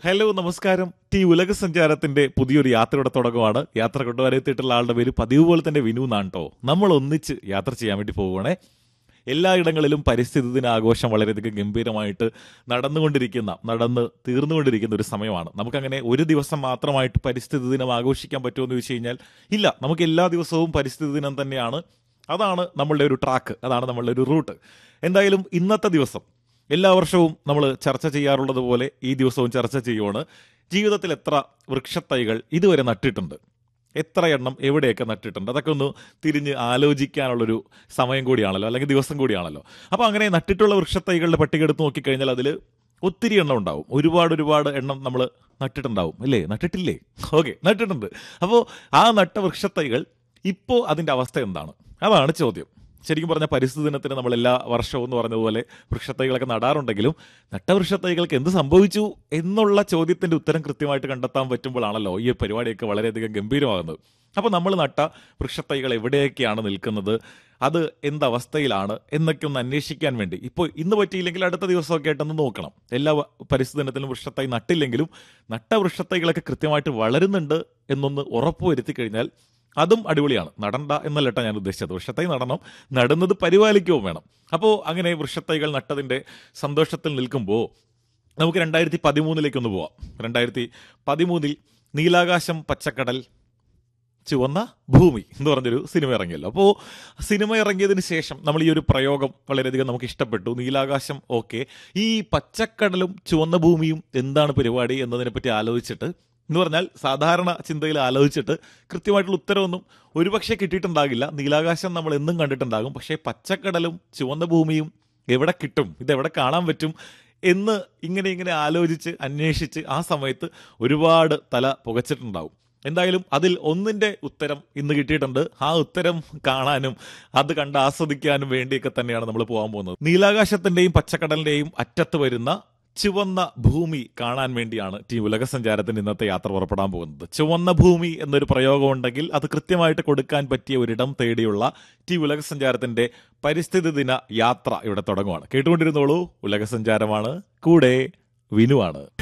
hello നമസ്കാരം T ഉലക സഞ്ചാരത്തിന്റെ പുതിയൊരു യാത്രയുടെ തുടക്കമാണ് യാത്ര കൊണ്ടുവരെത്തിയിട്ടുള്ള ആളുടെ പേര് പതിവ് പോലെ തന്നെ വിനു എന്നാണ് കേട്ടോ നമ്മൾ ഒന്നിച്ച് യാത്ര ചെയ്യാൻ വേണ്ടി പോവുകയാണേ എല്ലായിടങ്ങളിലും പരിസ്ഥിതി ദിന ആഘോഷം വളരെയധികം ഗംഭീരമായിട്ട് നടന്നുകൊണ്ടിരിക്കുന്ന നടന്ന് തീർന്നുകൊണ്ടിരിക്കുന്ന ഒരു സമയമാണ് നമുക്കങ്ങനെ ഒരു ദിവസം മാത്രമായിട്ട് പരിസ്ഥിതി ദിനം ആഘോഷിക്കാൻ പറ്റുമോ എന്ന് ചോദിച്ചു കഴിഞ്ഞാൽ ഇല്ല നമുക്ക് എല്ലാ ദിവസവും പരിസ്ഥിതി ദിനം തന്നെയാണ് അതാണ് നമ്മളുടെ ഒരു ട്രാക്ക് അതാണ് നമ്മളുടെ ഒരു റൂട്ട് എന്തായാലും ഇന്നത്തെ ദിവസം എല്ലാ വർഷവും നമ്മൾ ചർച്ച ചെയ്യാറുള്ളത് പോലെ ഈ ദിവസവും ചർച്ച ചെയ്യുവാണ് ജീവിതത്തിൽ എത്ര വൃക്ഷത്തൈകൾ ഇതുവരെ നട്ടിട്ടുണ്ട് എത്ര എണ്ണം എവിടെയൊക്കെ നട്ടിട്ടുണ്ട് അതൊക്കെ ഒന്ന് തിരിഞ്ഞ് ആലോചിക്കാനുള്ളൊരു സമയം കൂടിയാണല്ലോ അല്ലെങ്കിൽ ദിവസം കൂടിയാണല്ലോ അപ്പോൾ അങ്ങനെ നട്ടിട്ടുള്ള വൃക്ഷത്തൈകളുടെ പട്ടിക എടുത്ത് നോക്കിക്കഴിഞ്ഞാൽ അതിൽ ഒത്തിരി എണ്ണം ഉണ്ടാവും ഒരുപാട് ഒരുപാട് എണ്ണം നമ്മൾ നട്ടിട്ടുണ്ടാവും അല്ലേ നട്ടിട്ടില്ലേ ഓക്കെ നട്ടിട്ടുണ്ട് അപ്പോൾ ആ നട്ട വൃക്ഷത്തൈകൾ ഇപ്പോൾ അതിൻ്റെ അവസ്ഥ എന്താണ് അതാണ് ചോദ്യം ശരിക്കും പറഞ്ഞാൽ പരിസ്ഥിതി ദിനത്തിന് നമ്മൾ എല്ലാ വർഷവും എന്ന് പറഞ്ഞതുപോലെ വൃക്ഷത്തൈകളൊക്കെ നടാറുണ്ടെങ്കിലും നട്ട വൃക്ഷത്തൈകൾക്ക് എന്ത് സംഭവിച്ചു എന്നുള്ള ചോദ്യത്തിന്റെ ഉത്തരം കൃത്യമായിട്ട് കണ്ടെത്താൻ പറ്റുമ്പോഴാണല്ലോ ഈ പരിപാടിയൊക്കെ വളരെയധികം ഗംഭീരമാകുന്നത് അപ്പോൾ നമ്മൾ നട്ട വൃക്ഷത്തൈകൾ എവിടെയൊക്കെയാണ് നിൽക്കുന്നത് അത് എന്തവസ്ഥയിലാണ് എന്നൊക്കെ ഒന്ന് അന്വേഷിക്കാൻ വേണ്ടി ഇപ്പോൾ ഇന്ന് പറ്റിയില്ലെങ്കിൽ അടുത്ത ദിവസമൊക്കെ ആയിട്ടൊന്ന് നോക്കണം എല്ലാ വ- പരിസ്ഥിതി ദിനത്തിലും വൃക്ഷത്തൈ നട്ടില്ലെങ്കിലും നട്ട വൃക്ഷത്തൈകളൊക്കെ കൃത്യമായിട്ട് വളരുന്നുണ്ട് എന്നൊന്ന് ഉറപ്പുവരുത്തി കഴിഞ്ഞാൽ അതും അടിപൊളിയാണ് നടണ്ട എന്നല്ല കേട്ടോ ഞാൻ ഉദ്ദേശിച്ചത് വൃക്ഷത്തൈ നടണം നടുന്നത് പരിപാലിക്കുകയും വേണം അപ്പോൾ അങ്ങനെ വൃക്ഷത്തൈകൾ നട്ടതിൻ്റെ സന്തോഷത്തിൽ നിൽക്കുമ്പോൾ നമുക്ക് രണ്ടായിരത്തി പതിമൂന്നിലേക്കൊന്ന് പോവാം രണ്ടായിരത്തി പതിമൂന്നിൽ നീലാകാശം പച്ചക്കടൽ ചുവന്ന ഭൂമി എന്ന് പറഞ്ഞൊരു സിനിമ ഇറങ്ങിയല്ലോ അപ്പോൾ സിനിമ ഇറങ്ങിയതിന് ശേഷം നമ്മൾ ഈ ഒരു പ്രയോഗം വളരെയധികം നമുക്ക് ഇഷ്ടപ്പെട്ടു നീലാകാശം ഓക്കെ ഈ പച്ചക്കടലും ചുവന്ന ഭൂമിയും എന്താണ് പരിപാടി എന്നതിനെ പറ്റി ആലോചിച്ചിട്ട് എന്ന് പറഞ്ഞാൽ സാധാരണ ചിന്തയിൽ ആലോചിച്ചിട്ട് കൃത്യമായിട്ടുള്ള ഉത്തരവൊന്നും ഒരുപക്ഷെ കിട്ടിയിട്ടുണ്ടാകില്ല നീലാകാശം നമ്മൾ എന്നും കണ്ടിട്ടുണ്ടാകും പക്ഷേ പച്ചക്കടലും ചുവന്ന ഭൂമിയും എവിടെ കിട്ടും ഇതെവിടെ കാണാൻ പറ്റും എന്ന് ഇങ്ങനെ ഇങ്ങനെ ആലോചിച്ച് അന്വേഷിച്ച് ആ സമയത്ത് ഒരുപാട് തല പുകച്ചിട്ടുണ്ടാവും എന്തായാലും അതിൽ ഒന്നിന്റെ ഉത്തരം ഇന്ന് കിട്ടിയിട്ടുണ്ട് ആ ഉത്തരം കാണാനും അത് കണ്ട് ആസ്വദിക്കാനും വേണ്ടിയൊക്കെ തന്നെയാണ് നമ്മൾ പോകാൻ പോകുന്നത് നീലാകാശത്തിന്റെയും പച്ചക്കടലിന്റെയും അറ്റത്ത് വരുന്ന ചുവന്ന ഭൂമി കാണാൻ വേണ്ടിയാണ് ടീം ഉലകസഞ്ചാരത്തിന് ഇന്നത്തെ യാത്ര പുറപ്പെടാൻ പോകുന്നത് ചുവന്ന ഭൂമി എന്നൊരു പ്രയോഗം ഉണ്ടെങ്കിൽ അത് കൃത്യമായിട്ട് കൊടുക്കാൻ പറ്റിയ ഒരിടം തേടിയുള്ള ടീം ഉലകസഞ്ചാരത്തിന്റെ പരിസ്ഥിതി ദിന യാത്ര ഇവിടെ തുടങ്ങുവാണ് കേട്ടുകൊണ്ടിരുന്നോളൂ ഉലകസഞ്ചാരമാണ് കൂടെ വിനുവാണ്